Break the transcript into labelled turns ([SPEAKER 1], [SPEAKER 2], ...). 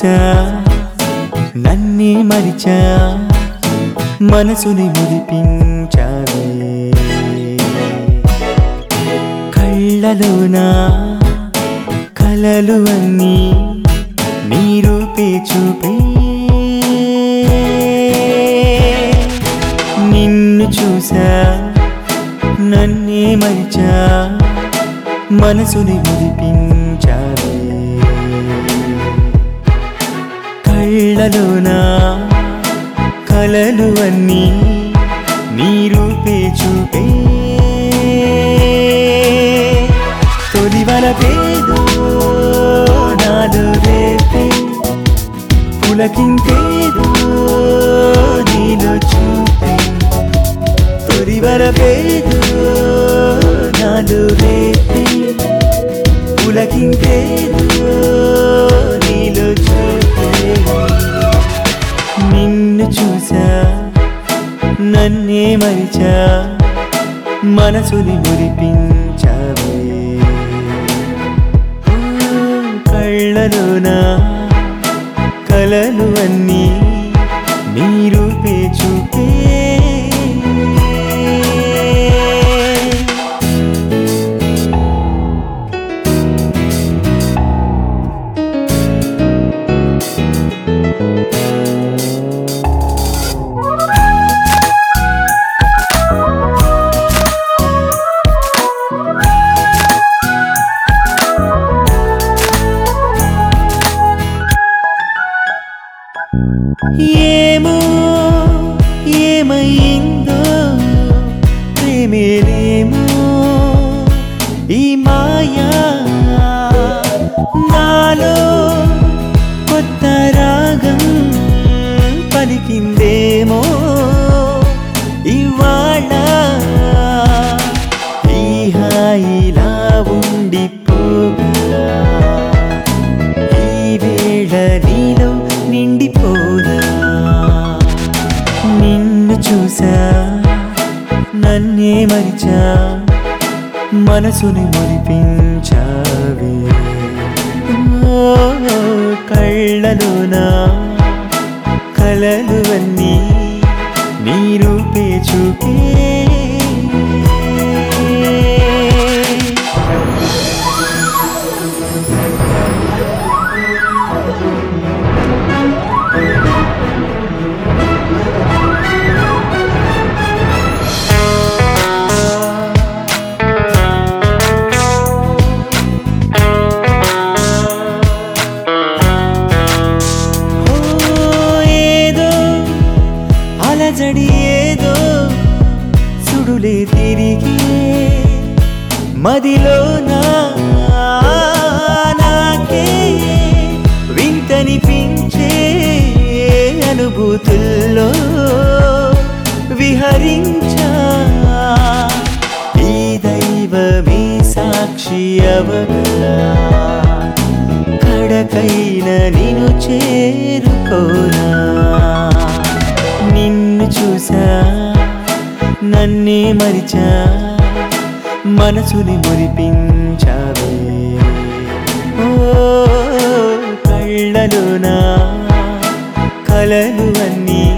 [SPEAKER 1] చూసా నన్నే మరిచా మనసుని మురిపించావే కళ్ళలోనా కలలు అన్నీ నీ రూపే చూపే నిన్ను చూసా నన్నే మరిచా మనసుని మురిపించావే కళ్ళలోనా కలలు అన్నీ నీ రూపే చూపే తొలివల పేదో నాలో రేపే పులకింతేదో నీలో చూపే తొలివల పేదో నాలో రేపే పులకింతేదో నీలో చూపే నిన్ను చూసా నన్నే మరిచా మనసుని మురిపించావే ఓ, కళ్ళలోనా కలలు అన్నీ నీ రూపే చూపే ఏమో ఏమైందో ప్రేమేలేమో ఈ మాయా నాలో కొత్త రాగం పలికిందేమో ఇవాళ ఈ హాయిలా ఉండిపోగా ఈ వేళ నీలో నిండిపోదా నిన్ను చూసా నన్నే మరిచా మనసుని మురిపించావే ఓ, కళ్ళలోనా కలలు అన్నీ నీ రూపే చూపే ఓ ఏదో అలజడి ఏదో సుడులే తిరిగి మదిలో నా నాకే వింతనిపించే అనుభూతుల్లో విహరించా ఈ దైవమే సాక్షి అవగా కడకైన నిన్ను చేరుకోనా నిన్ను చూసా నన్నే మరిచా మనసుని మురిపించావే ఓ కళ్ళలోనా కలలు అన్నీ